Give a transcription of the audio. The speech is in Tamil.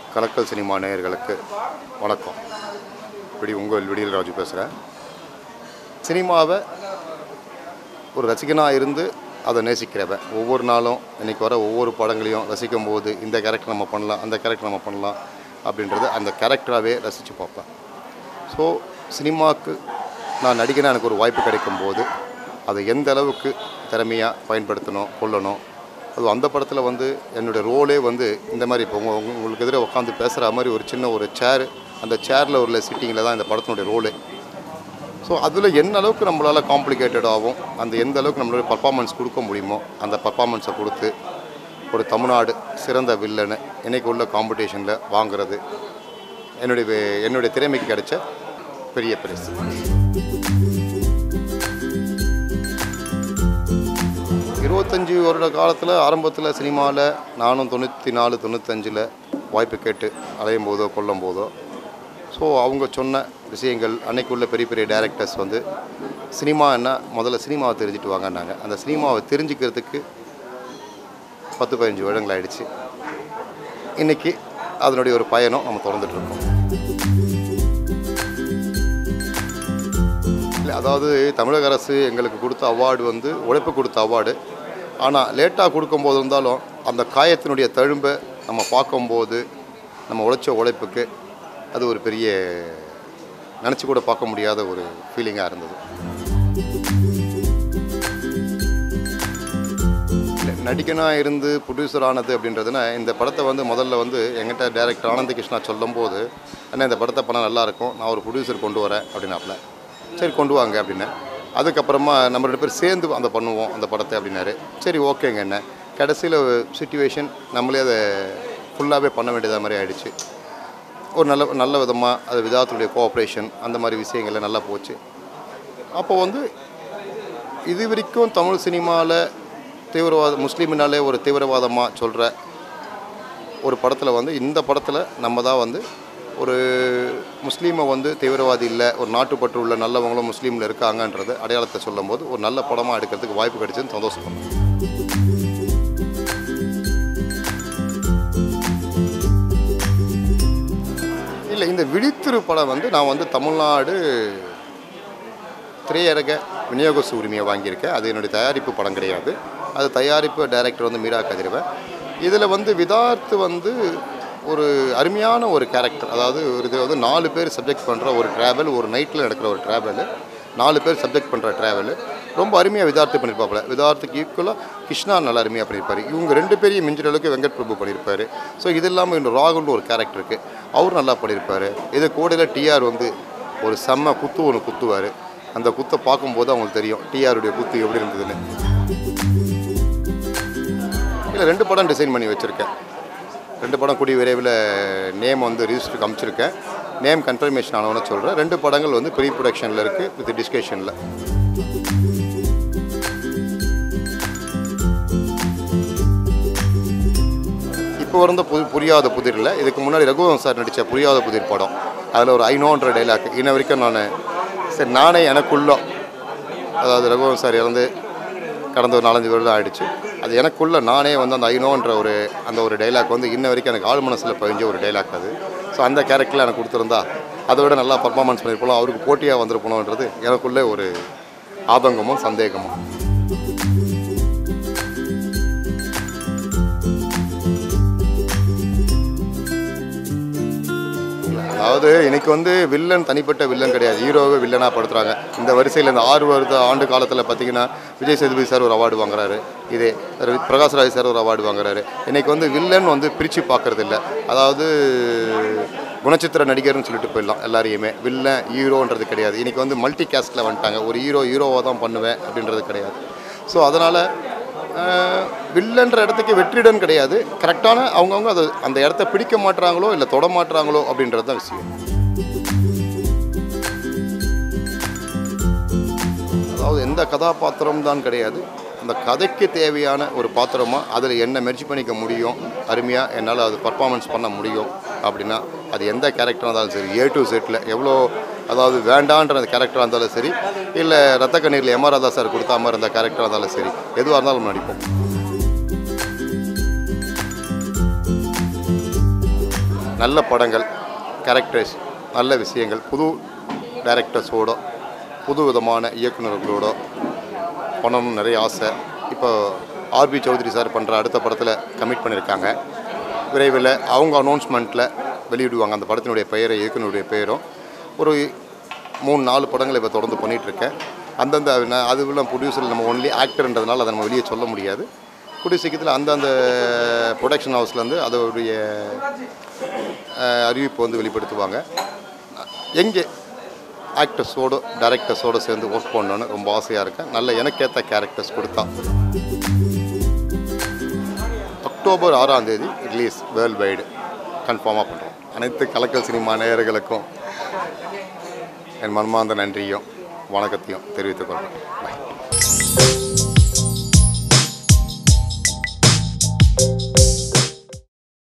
கலக்கல் சினிமா நேயர்களுக்கு வணக்கம் இப்படி உங்கள் விடியல் ராஜு பேசுகிறேன் சினிமாவை ஒரு ரசிகனாக இருந்து அதை நேசிக்கிறவன் ஒவ்வொரு நாளும் இன்றைக்கி வர ஒவ்வொரு படங்களையும் ரசிக்கும் போது இந்த கேரக்டர் நம்ம பண்ணலாம் அந்த கேரக்டர் நம்ம பண்ணலாம் அப்படின்றது அந்த கேரக்டராகவே ரசித்து பார்ப்பேன் ஸோ சினிமாவுக்கு நான் நடிகனாக எனக்கு ஒரு வாய்ப்பு கிடைக்கும் போது அதை எந்த அளவுக்கு திறமையாக பயன்படுத்தணும் கொள்ளணும் அது அந்த படத்தில் வந்து என்னுடைய ரோலே வந்து இந்த மாதிரி இப்போ உங்க உங்க- உங்களுக்கு எதிரே உட்காந்து பேசுகிற மாதிரி ஒரு சின்ன ஒரு சேர் அந்த சேரில் உள்ள சிட்டிங்கில் தான் இந்த படத்தினுடைய ரோலே ஸோ அதில் என்ன அளவுக்கு நம்மளால் காம்ப்ளிகேட்டடாகவும் அந்த எந்த அளவுக்கு நம்மளுடைய பர்ஃபார்மன்ஸ் கொடுக்க முடியுமோ அந்த பர்ஃபார்மன்ஸை கொடுத்து ஒரு தமிழ்நாடு சிறந்த வில்லனு இன்னைக்கு உள்ள காம்படிஷனில் வாங்குறது என்னுடைய வே- என்னுடைய திறமைக்கு கிடைச்ச பெரிய பரிசு இருபத்தஞ்சி வருட காலத்தில் ஆரம்பத்தில் சினிமாவில் நானும் தொண்ணூற்றி நாலு தொண்ணூத்தஞ்சில் வாய்ப்பு கேட்டு அலையும் போதோ கொல்லும் போதோ ஸோ அவங்க சொன்ன விஷயங்கள் அன்னைக்கு உள்ள பெரிய பெரிய டைரக்டர்ஸ் வந்து சினிமா என்ன முதல்ல சினிமாவை தெரிஞ்சுட்டு வாங்கன்னாங்க அந்த சினிமாவை தெரிஞ்சுக்கிறதுக்கு பத்து பதினஞ்சு வருடங்கள் ஆயிடுச்சு இன்றைக்கி அதனுடைய ஒரு பயணம் நம்ம தொடர்ந்துட்டுருக்கோம் இல்லை அதாவது தமிழக அரசு எங்களுக்கு கொடுத்த அவார்டு வந்து உழைப்பு கொடுத்த அவார்டு ஆனால் லேட்டாக கொடுக்கும்போது இருந்தாலும் அந்த காயத்தினுடைய தழும்பை நம்ம பார்க்கும்போது நம்ம உழைச்ச உழைப்புக்கு அது ஒரு பெரிய நினச்சி கூட பார்க்க முடியாத ஒரு ஃபீலிங்காக இருந்தது இல்லை நடிகனாக இருந்து ப்ரொடியூசர் ஆனது அப்படின்றதுனா இந்த படத்தை வந்து முதல்ல வந்து எங்கிட்ட டைரக்டர் ஆனந்த கிருஷ்ணா சொல்லும்போது அண்ணா இந்த படத்தை பண்ணால் நல்லாயிருக்கும் நான் ஒரு ப்ரொடியூசர் கொண்டு வரேன் அப்படின்னாப்புல சரி கொண்டு வாங்க அப்படின்னேன் அதுக்கப்புறமா நம்ம ரெண்டு பேரும் சேர்ந்து அந்த பண்ணுவோம் அந்த படத்தை அப்படின்னாரு சரி ஓகேங்க என்ன கடைசியில் சுச்சுவேஷன் நம்மளே அதை ஃபுல்லாகவே பண்ண வேண்டியதாக மாதிரி ஆயிடுச்சு ஒரு நல்ல நல்ல விதமாக அது விதாத்துடைய கோஆப்ரேஷன் அந்த மாதிரி விஷயங்கள்ல நல்லா போச்சு அப்போ வந்து இது வரைக்கும் தமிழ் சினிமாவில் தீவிரவாத முஸ்லீமினாலே ஒரு தீவிரவாதமாக சொல்கிற ஒரு படத்தில் வந்து இந்த படத்தில் நம்ம தான் வந்து ஒரு முஸ்லீமை வந்து தீவிரவாதி இல்லை ஒரு நாட்டுப்பற்று உள்ள நல்லவங்களும் முஸ்லீமில் இருக்காங்கன்றது அடையாளத்தை சொல்லும்போது ஒரு நல்ல படமாக எடுக்கிறதுக்கு வாய்ப்பு கிடைச்சதுன்னு சந்தோஷப்படுறேன் இல்லை இந்த விழித்திரு படம் வந்து நான் வந்து தமிழ்நாடு திரையரக விநியோக உரிமையை வாங்கியிருக்கேன் அது என்னுடைய தயாரிப்பு படம் கிடையாது அது தயாரிப்பு டைரக்டர் வந்து மீரா கதிரவன் இதில் வந்து விதார்த்து வந்து ஒரு அருமையான ஒரு கேரக்டர் அதாவது ஒரு இது வந்து நாலு பேர் சப்ஜெக்ட் பண்ணுற ஒரு ட்ராவல் ஒரு நைட்டில் நடக்கிற ஒரு ட்ராவல் நாலு பேர் சப்ஜெக்ட் பண்ணுற ட்ராவல் ரொம்ப அருமையாக விதார்த்து பண்ணியிருப்பாப்புல விதார்த்துக்கு ஈக்குவலாக கிருஷ்ணா நல்லா அருமையாக பண்ணியிருப்பார் இவங்க ரெண்டு பேரையும் மிஞ்சிற அளவுக்கு வெங்கட் பிரபு பண்ணியிருப்பார் ஸோ இது இல்லாமல் இன்னும் ராகுல்னு ஒரு கேரக்டர் இருக்குது அவர் நல்லா பண்ணியிருப்பார் இது கூடையில் டிஆர் வந்து ஒரு செம்ம குத்து ஒன்று குத்துவார் அந்த குத்தை பார்க்கும்போது அவங்களுக்கு தெரியும் டிஆருடைய குத்து எப்படி இருந்ததுன்னு இல்லை ரெண்டு படம் டிசைன் பண்ணி வச்சுருக்கேன் ரெண்டு படம் கூடிய விரைவில் நேம் வந்து ரிஜிஸ்டருக்கு அமைச்சிருக்கேன் நேம் கன்ஃபர்மேஷன் ஆனவன சொல்கிறேன் ரெண்டு படங்கள் வந்து ப்ரீ ப்ரொடக்ஷனில் இருக்குது வித் டிஸ்கஷனில் இப்போ வந்த புது புரியாத புதிரில் இதுக்கு முன்னாடி ரகுவன் சார் நடித்த புரியாத புதிர் படம் அதில் ஒரு ஐநோன்ற டைலாக் இன்ன வரைக்கும் நான் சரி நானே எனக்குள்ள அதாவது ரகுவன் சார் இறந்து கடந்த ஒரு நாலஞ்சு வருடம் ஆயிடுச்சு அது எனக்குள்ள நானே வந்து அந்த ஐநோன்ற ஒரு அந்த ஒரு டைலாக் வந்து இன்ன வரைக்கும் எனக்கு ஆழ் மனசில் பதிஞ்ச ஒரு டைலாக் அது ஸோ அந்த கேரக்டரில் எனக்கு கொடுத்துருந்தா அதை விட நல்லா பர்ஃபார்மன்ஸ் பண்ணியிருப்போம் அவருக்கு போட்டியாக வந்திருப்போம்ன்றது எனக்குள்ளே ஒரு ஆதங்கமும் சந்தேகமும் அதாவது இன்னைக்கு வந்து வில்லன் தனிப்பட்ட வில்லன் கிடையாது ஹீரோவை வில்லனாக படுத்துறாங்க இந்த வரிசையில் இந்த ஆறு வருட ஆண்டு காலத்தில் பார்த்தீங்கன்னா விஜய் சேதுபதி சார் ஒரு அவார்டு வாங்குறாரு இதே ர- பிரகாஷ் ராஜ் சார் ஒரு அவார்டு வாங்குறாரு இன்னைக்கு வந்து வில்லன் வந்து பிரித்து பார்க்கறது இல்லை அதாவது குணச்சித்திர நடிகர்னு சொல்லிட்டு போயிடலாம் எல்லாரையுமே வில்லன் ஹீரோன்றது கிடையாது இன்னைக்கு வந்து மல்டி கேஸ்டில் வந்துட்டாங்க ஒரு ஹீரோ ஹீரோவாக தான் பண்ணுவேன் அப்படின்றது கிடையாது ஸோ அதனால் வில்லன்ற இடத்துக்கு வெற்றிடன் கிடையாது கரெக்டான அவங்கவுங்க அது அந்த இடத்த பிடிக்க மாட்டுறாங்களோ இல்லை தொட மாட்டுறாங்களோ அப்படின்றது தான் விஷயம் அதாவது எந்த கதாபாத்திரம் தான் கிடையாது அந்த கதைக்கு தேவையான ஒரு பாத்திரமாக அதில் என்ன மெர்ஜி பண்ணிக்க முடியும் அருமையாக என்னால் அது பர்ஃபார்மன்ஸ் பண்ண முடியும் அப்படின்னா அது எந்த கேரக்டராக இருந்தாலும் சரி ஏ டு செட்டில் எவ்வளோ அதாவது வேண்டான்ற அந்த கேரக்டராக இருந்தாலும் சரி இல்லை ரத்த கண்ணீரில் எம் ஆர் ராதா சார் கொடுத்தா மாதிரி இருந்த கேரக்டராக இருந்தாலும் சரி எதுவாக இருந்தாலும் நம்ம நடிப்போம் நல்ல படங்கள் கேரக்டர்ஸ் நல்ல விஷயங்கள் புது டைரக்டர்ஸோட புது விதமான இயக்குனர்களோட பண்ணணும்னு நிறைய ஆசை இப்போ ஆர்பி சௌத்ரி சார் பண்ணுற அடுத்த படத்தில் கமிட் பண்ணியிருக்காங்க விரைவில் அவங்க அனௌன்ஸ்மெண்ட்டில் வெளியிடுவாங்க அந்த படத்தினுடைய பெயரை இயக்குனருடைய பெயரும் ஒரு மூணு நாலு படங்களை இப்போ தொடர்ந்து பண்ணிகிட்ருக்கேன் அந்தந்த ந- அதுவெல்லாம் ப்ரொடியூசர் நம்ம ஒன்லி ஆக்டர்ன்றதுனால அதை நம்ம வெளியே சொல்ல முடியாது கூடிய சீக்கிரத்தில் அந்தந்த ப்ரொடக்ஷன் ஹவுஸ்லேருந்து அதோடைய அஹ், அறிவிப்பு வந்து வெளிப்படுத்துவாங்க எங்கே ஆக்டர்ஸோடு டைரக்டர்ஸோடு சேர்ந்து ஒர்க் பண்ணணும்னு ரொம்ப ஆசையாக இருக்கேன் நல்ல எனக்கேற்ற கேரக்டர்ஸ் கொடுத்தா அக்டோபர் ஆறாம் தேதி ரிலீஸ் வேர்ல்டு வைடு கன்ஃபார்மாக பண்ணுறோம் அனைத்து கலக்கல் சினிமா நேயர்களுக்கும் என் மனமார்ந்த நன்றியும் வணக்கத்தையும் தெரிவித்துக் கொள்கிறேன் பை